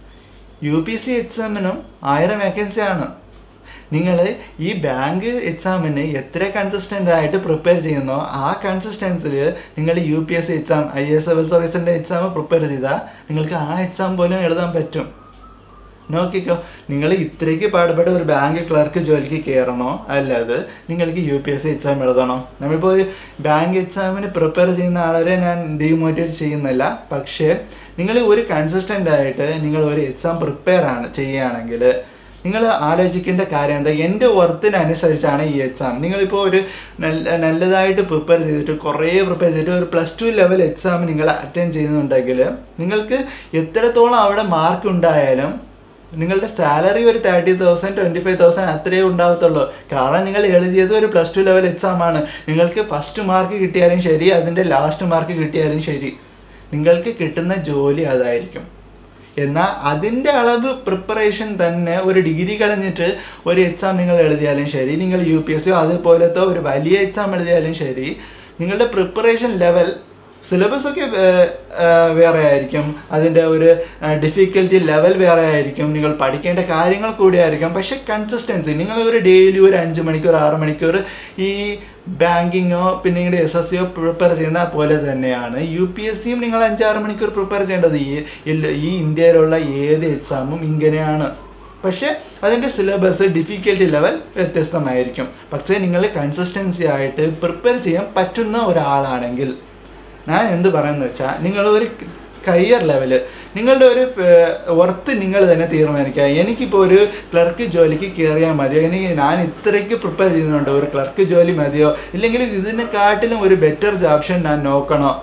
യു പി സി എക്സാമിനും ആയിരം വേക്കൻസി ആണ് നിങ്ങൾ ഈ ബാങ്ക് എക്സാമിന് എത്ര കൺസിസ്റ്റൻ്റ് ആയിട്ട് പ്രിപ്പയർ ചെയ്യുന്നോ ആ കൺസിസ്റ്റൻസിൽ നിങ്ങൾ U P S C exam I S civil സർവീസിൻ്റെ എക്സാം പ്രിപ്പയർ ചെയ്താൽ നിങ്ങൾക്ക് ആ എക്സാം പോലും എഴുതാൻ പറ്റും നോക്കിക്കോ നിങ്ങൾ ഇത്രയ്ക്ക് പാടുപെട്ട് ഒരു ബാങ്ക് ക്ലർക്ക് ജോലിക്ക് കയറണോ അല്ലാതെ നിങ്ങൾക്ക് U P S C exam എഴുതണോ നമ്മളിപ്പോൾ ഒരു ബാങ്ക് എക്സാമിന് പ്രിപ്പയർ ചെയ്യുന്ന ആളെ ഞാൻ ഡീമോട്ടിവേറ്റ് ചെയ്യുന്നില്ല പക്ഷേ നിങ്ങൾ ഒരു കൺസിസ്റ്റൻ്റ് ആയിട്ട് നിങ്ങൾ ഒരു എക്സാം പ്രിപ്പയർ ആണ് ചെയ്യുകയാണെങ്കിൽ നിങ്ങൾ ആലോചിക്കേണ്ട കാര്യം എന്താ എൻ്റെ വർത്തിനനുസരിച്ചാണ് ഈ എക്സാം നിങ്ങളിപ്പോൾ ഒരു നല്ല നല്ലതായിട്ട് പ്രിപ്പയർ ചെയ്തിട്ട് കുറേ പ്രിപ്പയർ ചെയ്തിട്ട് ഒരു പ്ലസ് ടു ലെവൽ എക്സാം നിങ്ങൾ അറ്റൻഡ് ചെയ്യുന്നുണ്ടെങ്കിൽ നിങ്ങൾക്ക് എത്രത്തോളം അവിടെ മാർക്ക് ഉണ്ടായാലും നിങ്ങളുടെ സാലറി ഒരു thirty thousand twenty five thousand അത്രയേ ഉണ്ടാവത്തുള്ളൂ കാരണം നിങ്ങൾ എഴുതിയത് ഒരു പ്ലസ് ടു ലെവൽ എക്സാം ആണ് നിങ്ങൾക്ക് ഫസ്റ്റ് മാർക്ക് കിട്ടിയാലും ശരി അതിൻ്റെ ലാസ്റ്റ് മാർക്ക് കിട്ടിയാലും ശരി നിങ്ങൾക്ക് കിട്ടുന്ന ജോലി അതായിരിക്കും എന്നാൽ അതിൻ്റെ അളവ് പ്രിപ്പറേഷൻ തന്നെ ഒരു ഡിഗ്രി കളഞ്ഞിട്ട് ഒരു എക്സാം നിങ്ങൾ എഴുതിയാലും ശരി നിങ്ങൾ യു പി എസ് സിയോ അതുപോലത്തെ ഒരു വലിയ എക്സാം എഴുതിയാലും ശരി നിങ്ങളുടെ പ്രിപ്പറേഷൻ ലെവൽ സിലബസ് ഒക്കെ വേ- ആ, വേറെ ആയിരിക്കും അതിൻ്റെ ഒരു ഡിഫിക്കൽറ്റി ലെവൽ വേറെ ആയിരിക്കും നിങ്ങൾ പഠിക്കേണ്ട കാര്യങ്ങൾ കൂടി ആയിരിക്കും പക്ഷെ കൺസിസ്റ്റൻസി നിങ്ങൾ ഒരു ഡെയിലി ഒരു അഞ്ച് മണിക്കൂർ ആറ് മണിക്കൂർ ഈ ബാങ്കിങ്ങോ പിന്നെ നിങ്ങളുടെ എസ് എസ് സിയോ പ്രിപ്പയർ ചെയ്യുന്ന പോലെ തന്നെയാണ് യു പി എസ് സിയും നിങ്ങൾ അഞ്ചാറ് മണിക്കൂർ പ്രിപ്പയർ ചെയ്യേണ്ടത് ഈ ഇല്ല- ഈ ഇന്ത്യയിലുള്ള ഏത് എക്സാമും ഇങ്ങനെയാണ് പക്ഷേ അതിൻ്റെ സിലബസ് ഡിഫിക്കൽട്ടി ലെവൽ വ്യത്യസ്തമായിരിക്കും പക്ഷേ നിങ്ങൾ കൺസിസ്റ്റൻസി ആയിട്ട് പ്രിപ്പയർ ചെയ്യാൻ പറ്റുന്ന ഒരാളാണെങ്കിൽ ഞാൻ എന്ത് പറയുന്നത് വെച്ചാൽ നിങ്ങൾ ഒരു കരിയർ ലെവല് നിങ്ങളുടെ ഒരു വർത്ത് നിങ്ങൾ തന്നെ തീരുമാനിക്കുക എനിക്കിപ്പോൾ ഒരു ക്ലർക്ക് ജോലിക്ക് കയറിയാൽ മതിയോ എനിക്ക് ഞാൻ ഇത്രയ്ക്ക് പ്രിപ്പയർ ചെയ്യുന്നുണ്ട് ഒരു ക്ലർക്ക് ജോലി മതിയോ ഇല്ലെങ്കിൽ ഇതിനെക്കാട്ടിലും ഒരു ബെറ്റർ ഓപ്ഷൻ ഞാൻ നോക്കണോ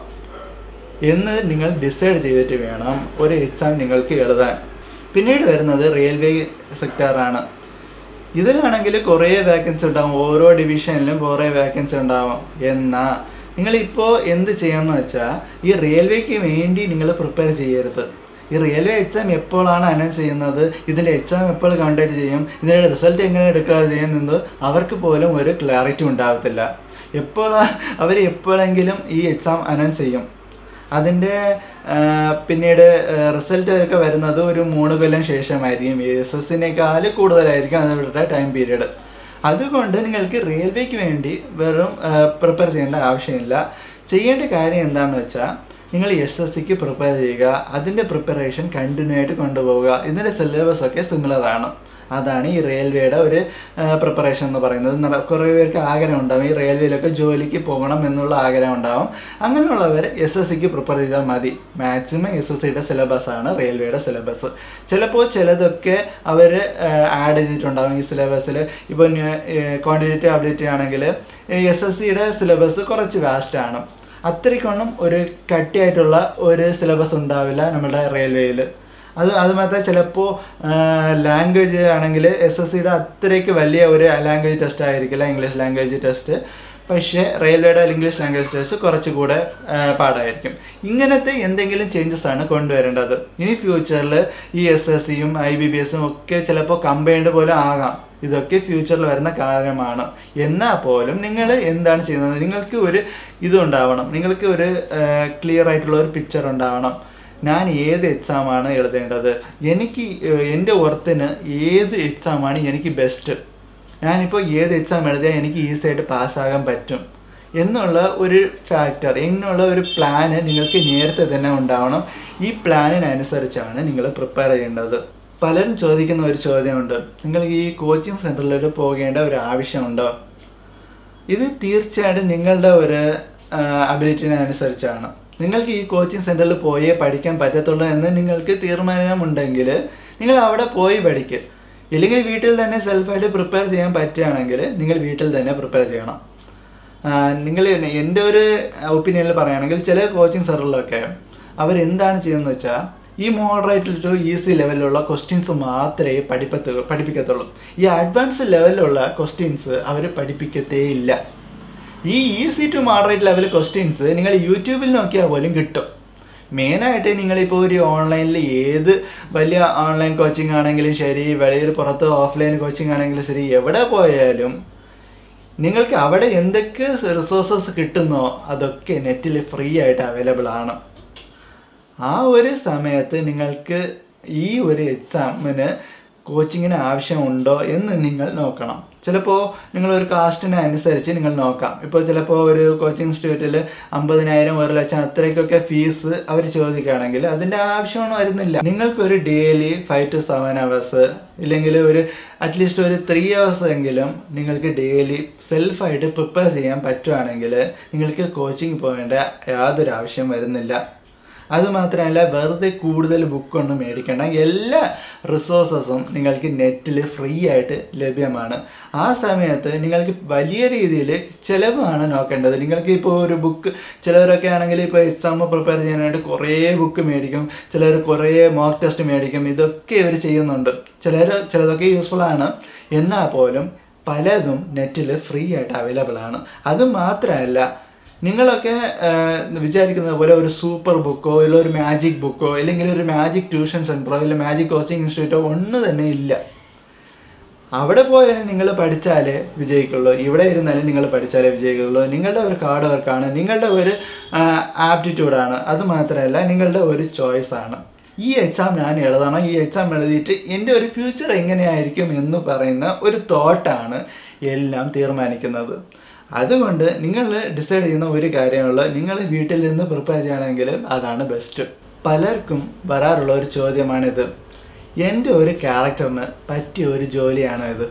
എന്ന് നിങ്ങൾ ഡിസൈഡ് ചെയ്തിട്ട് വേണം ഒരു എക്സാം നിങ്ങൾക്ക് എഴുതാൻ പിന്നീട് വരുന്നത് റെയിൽവേ സെക്ടറാണ് ഇതിലാണെങ്കിൽ കുറേ വേക്കൻസി ഉണ്ടാവും ഓരോ ഡിവിഷനിലും കുറേ വേക്കൻസി ഉണ്ടാവും എന്നാൽ നിങ്ങളിപ്പോൾ എന്ത് ചെയ്യണമെന്ന് വെച്ചാൽ ഈ റെയിൽവേക്ക് വേണ്ടി നിങ്ങൾ പ്രിപ്പയർ ചെയ്യരുത് ഈ റെയിൽവേ എക്സാം എപ്പോഴാണ് അനൗൺസ് ചെയ്യുന്നത് ഇതിൻ്റെ എക്സാം എപ്പോൾ കണ്ടക്ട് ചെയ്യും ഇതിൻ്റെ റിസൾട്ട് എങ്ങനെ എടുക്കുക ചെയ്യുന്നത് അവർക്ക് പോലും ഒരു ക്ലാരിറ്റി ഉണ്ടാകത്തില്ല എപ്പോഴാണ് അവർ എപ്പോഴെങ്കിലും ഈ എക്സാം അനൗൺസ് ചെയ്യും അതിൻ്റെ ആ, പിന്നീട് റിസൾട്ട് ഒക്കെ വരുന്നത് ഒരു മൂന്ന് കൊല്ലം ശേഷമായിരിക്കും എസ് എസിനേക്കാൾ കൂടുതലായിരിക്കും അവരുടെ ടൈം പീരീഡ് അതുകൊണ്ട് നിങ്ങൾക്ക് റെയിൽവേക്ക് വേണ്ടി വെറും പ്രിപ്പയർ ചെയ്യേണ്ട ആവശ്യമില്ല ചെയ്യേണ്ട കാര്യം എന്താണെന്ന് വെച്ചാൽ നിങ്ങൾ എസ് എസ് സിക്ക് പ്രിപ്പയർ ചെയ്യുക അതിൻ്റെ പ്രിപ്പറേഷൻ കണ്ടിന്യൂ ആയിട്ട് കൊണ്ടുപോവുക ഇതിൻ്റെ സിലബസ് ഒക്കെ സിമിലർ ആണ് അതാണ് ഈ റെയിൽവേയുടെ ഒരു പ്രിപ്പറേഷൻ എന്ന് പറയുന്നത് നട- കുറേ പേർക്ക് ആഗ്രഹം ഉണ്ടാവും ഈ റെയിൽവേയിലൊക്കെ ജോലിക്ക് പോകണം എന്നുള്ള ആഗ്രഹം ഉണ്ടാവും അങ്ങനെയുള്ളവർ എസ് എസ് സിക്ക് പ്രിപ്പയർ ചെയ്താൽ മതി മാക്സിമം എസ് എസ് സിയുടെ സിലബസ് ആണ് റെയിൽവേയുടെ സിലബസ് ചിലപ്പോൾ ചിലതൊക്കെ അവർ ആഡ് ചെയ്തിട്ടുണ്ടാവും ഈ സിലബസിൽ ഇപ്പോൾ ക്വാണ്ടിറ്റേറ്റീവ് അബിലിറ്റി ആണെങ്കിൽ എസ് എസ് സിയുടെ സിലബസ് കുറച്ച് വാസ്റ്റ് ആണ് അത്രയ്ക്കൊന്നും ഒരു കട്ടിയായിട്ടുള്ള ഒരു സിലബസ് ഉണ്ടാവില്ല നമ്മുടെ റെയിൽവേയിൽ അത് അത് മാത്രമേ ചിലപ്പോൾ ലാംഗ്വേജ് ആണെങ്കിൽ എസ് എസ് സിയുടെ അത്രയ്ക്ക് വലിയ ഒരു ലാംഗ്വേജ് ടെസ്റ്റ് ആയിരിക്കില്ല ഇംഗ്ലീഷ് ലാംഗ്വേജ് ടെസ്റ്റ് പക്ഷേ റെയിൽവേയുടെ ഇംഗ്ലീഷ് ലാംഗ്വേജ് ടെസ്റ്റ് കുറച്ചുകൂടെ ആ, പാടായിരിക്കും ഇങ്ങനത്തെ എന്തെങ്കിലും ചേഞ്ചസ് ആണ് കൊണ്ടുവരേണ്ടത് ഇനി ഫ്യൂച്ചറിൽ ഈ എസ് എസ് സിയും ഐ ബി ബി എസും ഒക്കെ ചിലപ്പോൾ കമ്പൈൻഡ് പോലെ ആകാം ഇതൊക്കെ ഫ്യൂച്ചറിൽ വരുന്ന കാര്യമാണ് എന്നാൽ പോലും നിങ്ങൾ എന്താണ് ചെയ്യുന്നത് നിങ്ങൾക്ക് ഒരു ഇതുണ്ടാവണം നിങ്ങൾക്ക് ഒരു ക്ലിയർ ആയിട്ടുള്ള ഒരു പിക്ചർ ഉണ്ടാവണം ഞാൻ ഏത് എക്സാമാണ് എഴുതേണ്ടത് എനിക്ക് ഏഹ്, എൻ്റെ വർത്തിന് ഏത് എക്സാമാണ് എനിക്ക് ബെസ്റ്റ് ഞാനിപ്പോൾ ഏത് എക്സാം എഴുതിയാൽ എനിക്ക് ഈസി ആയിട്ട് പാസ്സാകാൻ പറ്റും എന്നുള്ള ഒരു ഫാക്ടർ എന്നുള്ള ഒരു പ്ലാന് നിങ്ങൾക്ക് നേരത്തെ തന്നെ ഉണ്ടാവണം ഈ പ്ലാനിനനുസരിച്ചാണ് നിങ്ങൾ പ്രിപ്പയർ ചെയ്യേണ്ടത് പലരും ചോദിക്കുന്ന ഒരു ചോദ്യമുണ്ട് നിങ്ങൾ ഈ കോച്ചിങ് സെൻറ്ററിൽ പോകേണ്ട ഒരു ആവശ്യമുണ്ടോ ഇത് തീർച്ചയായിട്ടും നിങ്ങളുടെ ഒരു അബിലിറ്റിനെ അനുസരിച്ചാണ് നിങ്ങൾക്ക് ഈ കോച്ചിങ് സെൻറ്ററിൽ പോയേ പഠിക്കാൻ പറ്റത്തുള്ളൂ എന്ന് നിങ്ങൾക്ക് തീരുമാനമുണ്ടെങ്കിൽ നിങ്ങൾ അവിടെ പോയി പഠിക്കുക ഇല്ലെങ്കിൽ വീട്ടിൽ തന്നെ സെൽഫായിട്ട് പ്രിപ്പയർ ചെയ്യാൻ പറ്റുകയാണെങ്കിൽ നിങ്ങൾ വീട്ടിൽ തന്നെ പ്രിപ്പയർ ചെയ്യണം നിങ്ങൾ എൻ്റെ ഒരു ഒപ്പീനിയനിൽ പറയുകയാണെങ്കിൽ ചില കോച്ചിങ് സെൻറ്ററിലൊക്കെ അവരെന്താണ് ചെയ്യുന്നത് വെച്ചാൽ ഈ മോഡറേറ്റ് ടു ഈസി ലെവലിലുള്ള ക്വസ്റ്റ്യൻസ് മാത്രമേ പഠിപ്പത്തു പഠിപ്പിക്കത്തുള്ളൂ ഈ അഡ്വാൻസ് ലെവലിലുള്ള ക്വസ്റ്റ്യൻസ് അവർ പഠിപ്പിക്കത്തേ ഇല്ല ഈ easy to moderate level questions നിങ്ങൾ യൂട്യൂബിൽ നോക്കിയാൽ പോലും കിട്ടും മെയിനായിട്ട് നിങ്ങളിപ്പോൾ ഒരു ഓൺലൈനിൽ ഏത് വലിയ ഓൺലൈൻ കോച്ചിങ് ആണെങ്കിലും ശരി വെളിയിൽ പുറത്ത് ഓഫ്ലൈൻ കോച്ചിങ് ആണെങ്കിലും ശരി എവിടെ പോയാലും നിങ്ങൾക്ക് അവിടെ എന്തൊക്കെ റിസോഴ്സസ് കിട്ടുന്നോ അതൊക്കെ നെറ്റിൽ ഫ്രീ ആയിട്ട് അവൈലബിൾ ആണ് ആ ഒരു സമയത്ത് നിങ്ങൾക്ക് ഈ ഒരു എക്സാമിന് കോച്ചിങ്ങിന് ആവശ്യമുണ്ടോ എന്ന് നിങ്ങൾ നോക്കണം ചിലപ്പോൾ നിങ്ങളൊരു കാസ്റ്റിന് അനുസരിച്ച് നിങ്ങൾ നോക്കാം ഇപ്പോൾ ചിലപ്പോൾ ഒരു കോച്ചിങ് ഇൻസ്റ്റിറ്റ്യൂട്ടിൽ അമ്പതിനായിരം ഒരു ലക്ഷം അത്രയ്ക്കൊക്കെ ഫീസ് അവർ ചോദിക്കുകയാണെങ്കിൽ അതിൻ്റെ ആവശ്യമൊന്നും വരുന്നില്ല നിങ്ങൾക്കൊരു daily five to seven hours ഇല്ലെങ്കിൽ ഒരു അറ്റ്ലീസ്റ്റ് ഒരു ത്രീ അവേഴ്സ് എങ്കിലും നിങ്ങൾക്ക് ഡെയിലി സെൽഫായിട്ട് പ്രിപ്പയർ ചെയ്യാൻ പറ്റുവാണെങ്കിൽ നിങ്ങൾക്ക് കോച്ചിങ് പോകേണ്ട യാതൊരു ആവശ്യം വരുന്നില്ല അതുമാത്രമല്ല വെറുതെ കൂടുതൽ ബുക്കൊന്നും മേടിക്കേണ്ട എല്ലാ റിസോഴ്സസും നിങ്ങൾക്ക് നെറ്റിൽ ഫ്രീ ആയിട്ട് ലഭ്യമാണ് ആ സമയത്ത് നിങ്ങൾക്ക് വലിയ രീതിയിൽ ചിലവാണ് നോക്കേണ്ടത് നിങ്ങൾക്ക് ഇപ്പോൾ ഒരു ബുക്ക് ചിലവരൊക്കെ ആണെങ്കിൽ ഇപ്പോൾ എക്സാം പ്രിപ്പയർ ചെയ്യാനായിട്ട് കുറേ ബുക്ക് മേടിക്കും ചിലർ കുറേ മോക്ക് ടെസ്റ്റ് മേടിക്കും ഇതൊക്കെ ഇവർ ചെയ്യുന്നുണ്ട് ചിലർ ചിലതൊക്കെ യൂസ്ഫുൾ ആണ് എന്നാൽ പോലും പലതും നെറ്റിൽ ഫ്രീ ആയിട്ട് അവൈലബിൾ ആണ് അത് മാത്രമല്ല നിങ്ങളൊക്കെ ആ, വിചാരിക്കുന്നത് പോലെ ഒരു സൂപ്പർ ബുക്കോ ഇല്ല ഒരു മാജിക് ബുക്കോ അല്ലെങ്കിൽ ഒരു മാജിക് ട്യൂഷൻ സെൻറ്ററോ ഇല്ല മാജിക് കോച്ചിങ് ഇൻസ്റ്റിറ്റ്യൂട്ടോ ഒന്നും തന്നെ ഇല്ല അവിടെ പോയാലും നിങ്ങൾ പഠിച്ചാലേ വിജയിക്കുള്ളൂ ഇവിടെ ഇരുന്നാലും നിങ്ങൾ പഠിച്ചാലേ വിജയിക്കുള്ളൂ നിങ്ങളുടെ ഒരു കാർഡ് വർക്കാണ് നിങ്ങളുടെ ഒരു ആപ്റ്റിറ്റ്യൂഡാണ് അത് മാത്രമല്ല നിങ്ങളുടെ ഒരു ചോയ്സ് ആണ് ഈ എക്സാം ഞാൻ എഴുതണം ഈ എക്സാം എഴുതിയിട്ട് എൻ്റെ ഒരു ഫ്യൂച്ചർ എങ്ങനെയായിരിക്കും എന്ന് പറയുന്ന ഒരു തോട്ടാണ് എല്ലാം തീരുമാനിക്കുന്നത് അതുകൊണ്ട് നിങ്ങൾ ഡിസൈഡ് ചെയ്യുന്ന ഒരു കാര്യമുള്ളൂ നിങ്ങൾ വീട്ടിൽ നിന്ന് പ്രിപ്പയർ ചെയ്യണമെങ്കിൽ അതാണ് ബെസ്റ്റ് പലർക്കും വരാറുള്ള ഒരു ചോദ്യമാണിത് എൻ്റെ ഒരു ക്യാരക്ടറിന് പറ്റിയ ഒരു ജോലിയാണോ ഇത്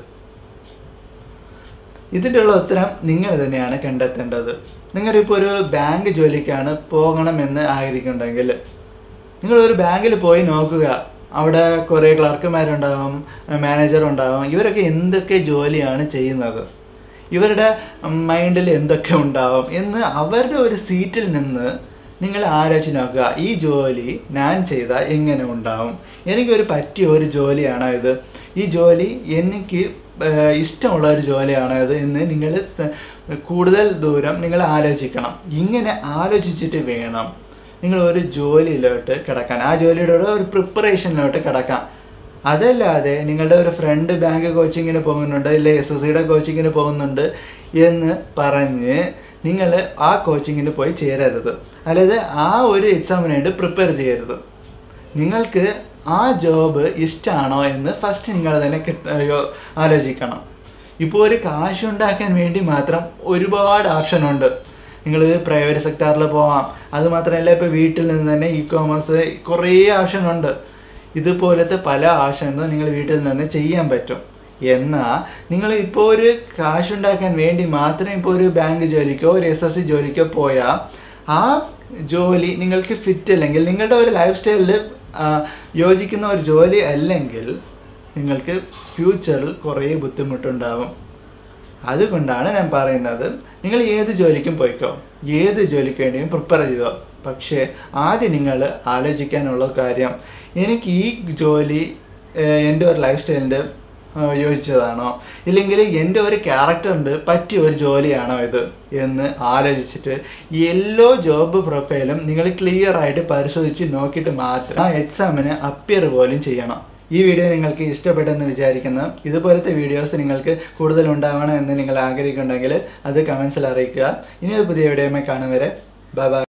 ഇതിൻ്റെ ഉള്ള ഉത്തരം നിങ്ങൾ തന്നെയാണ് കണ്ടെത്തേണ്ടത് നിങ്ങളിപ്പോൾ ഒരു ബാങ്ക് ജോലിക്കാണ് പോകണമെന്ന് ആഗ്രഹിക്കുന്നുണ്ടെങ്കിൽ നിങ്ങളൊരു ബാങ്കിൽ പോയി നോക്കുക അവിടെ കുറേ ക്ലർക്കുമാരുണ്ടാവും മാനേജർ ഉണ്ടാവും ഇവരൊക്കെ എന്തൊക്കെ ജോലിയാണ് ചെയ്യുന്നത് ഇവരുടെ മൈൻഡിൽ എന്തൊക്കെ ഉണ്ടാവും എന്ന് അവരുടെ ഒരു സീറ്റിൽ നിന്ന് നിങ്ങൾ ആലോചിച്ച് നോക്കുക ഈ ജോലി ഞാൻ ചെയ്താൽ എങ്ങനെ ഉണ്ടാവും എനിക്കൊരു പറ്റിയ ഒരു ജോലിയാണോ ഇത് ഈ ജോലി എനിക്ക് ഏഹ്, ഇഷ്ടമുള്ള ഒരു ജോലിയാണോ ഇത് എന്ന് നിങ്ങൾ ത- കൂടുതൽ ദൂരം നിങ്ങൾ ആലോചിക്കണം ഇങ്ങനെ ആലോചിച്ചിട്ട് വേണം നിങ്ങൾ ഒരു ജോലിയിലോട്ട് കിടക്കാൻ ആ ജോലിയുടെ കൂടെ ഒരു പ്രിപ്പറേഷനിലോട്ട് കിടക്കാം അതല്ലാതെ നിങ്ങളുടെ ഒരു ഫ്രണ്ട് ബാങ്ക് കോച്ചിങ്ങിന് പോകുന്നുണ്ട് ഇല്ലെ എസ് എസ് സിയുടെ കോച്ചിങ്ങിന് പോകുന്നുണ്ട് എന്ന് പറഞ്ഞ് നിങ്ങൾ ആ കോച്ചിങ്ങിന് പോയി ചേരരുത് അതായത് ആ ഒരു എക്സാമിന് വേണ്ടി പ്രിപ്പയർ ചെയ്യരുത് നിങ്ങൾക്ക് ആ ജോബ് ഇഷ്ടമാണോ എന്ന് ഫസ്റ്റ് നിങ്ങൾ തന്നെ കിട്ട- യോ- ആലോചിക്കണം ഇപ്പോൾ ഒരു കാശ് ഉണ്ടാക്കാൻ വേണ്ടി മാത്രം ഒരുപാട് ഓപ്ഷൻ ഉണ്ട് നിങ്ങൾ പ്രൈവറ്റ് സെക്ടറിൽ പോവാം അത് മാത്രമല്ല ഇപ്പോൾ വീട്ടിൽ നിന്ന് തന്നെ ഇ കോമേഴ്സ് കുറേ ഓപ്ഷൻ ഉണ്ട് ഇതുപോലത്തെ പല ഓപ്ഷനും നിങ്ങൾ വീട്ടിൽ നിന്ന് ചെയ്യാൻ പറ്റും എന്നാൽ നിങ്ങൾ ഇപ്പോൾ ഒരു കാശുണ്ടാക്കാൻ വേണ്ടി മാത്രം ഇപ്പോൾ ഒരു ബാങ്ക് ജോലിക്കോ ഒരു എസ് എസ് സി ജോലിക്കോ പോയാൽ ആ ജോലി നിങ്ങൾക്ക് ഫിറ്റ് അല്ലെങ്കിൽ നിങ്ങളുടെ ഒരു ലൈഫ് സ്റ്റൈലിൽ യോജിക്കുന്ന ഒരു ജോലി അല്ലെങ്കിൽ നിങ്ങൾക്ക് ഫ്യൂച്ചറിൽ കുറേ ബുദ്ധിമുട്ടുണ്ടാവും അതുകൊണ്ടാണ് ഞാൻ പറയുന്നത് നിങ്ങൾ ഏത് ജോലിക്കും പോയിക്കോ ഏത് ജോലിക്ക് വേണ്ടിയും പ്രിപ്പയർ ചെയ്തോ പക്ഷേ ആദ്യം നിങ്ങൾ ആലോചിക്കാനുള്ള കാര്യം എനിക്ക് ഈ ജോലി ഏഹ്, എൻ്റെ ഒരു ലൈഫ് സ്റ്റൈലിൻ്റെ യോജിച്ചതാണോ ഇല്ലെങ്കിൽ എൻ്റെ ഒരു ക്യാരക്ടറിൻ്റെ പറ്റിയ ഒരു ജോലിയാണോ ഇത് എന്ന് ആലോചിച്ചിട്ട് എല്ലാ ജോബ് പ്രൊഫൈലും നിങ്ങൾ ക്ലിയർ ആയിട്ട് പരിശോധിച്ച് നോക്കിയിട്ട് മാത്രം ആ എക്സാമിന് അപ്പിയർ പോലും ചെയ്യണം ഈ വീഡിയോ നിങ്ങൾക്ക് ഇഷ്ടപ്പെട്ടെന്ന് വിചാരിക്കുന്നു ഇതുപോലത്തെ വീഡിയോസ് നിങ്ങൾക്ക് കൂടുതൽ ഉണ്ടാവണം എന്ന് നിങ്ങൾ ആഗ്രഹിക്കുന്നുണ്ടെങ്കിൽ അത് കമൻസിൽ അറിയിക്കുക ഇനി ഒരു പുതിയ വീഡിയോയുമായി കാണും വരെ ബൈ ബൈ